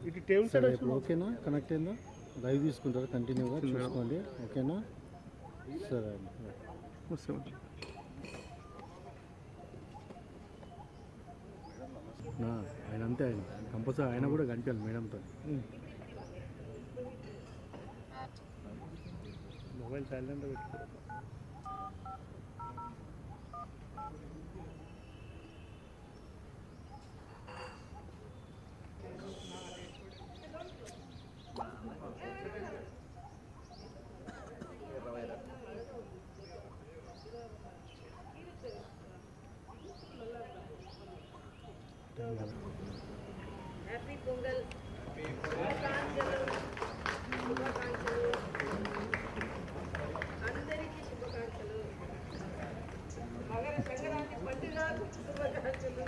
ఇటు table side సరే ఇప్పుడు ఓకేనా కనెక్ట్ అయిందా లైవ్ తీసుకుంటారా కంటిన్యూగా చూసుకోండి ఓకేనా సరే అండి వస్తే నా, ఆయన అంతే ఆయన కంపల్సరీ ఆయన కూడా కనిపించాలి మేడంతో మొబైల్ సైలెంట్ పెట్టుకో హ్యాపీ పొంగల్ శుభాకాంక్షలు శుభాకాంక్షలు అందరికీ శుభాకాంక్షలు మకర సంక్రాంతి పండుగ శుభాకాంక్షలు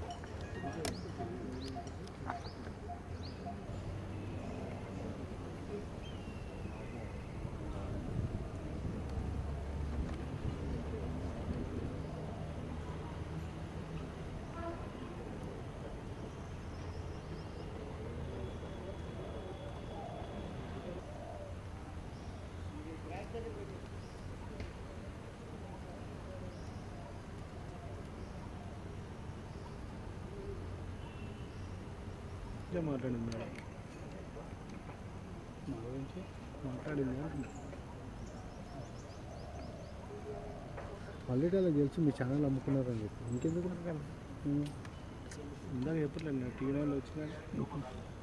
ఇదే మాట్లాడింది మేడం నా గురించి మాట్లాడింది అంటున్నా. ఆల్రెడీ అలా తెలిసి మీ ఛానల్ అమ్ముకున్నారని చెప్పి ఇంకెందుకు ఇందాక చెప్పట్లేదు టీవీ వాళ్ళు వచ్చినా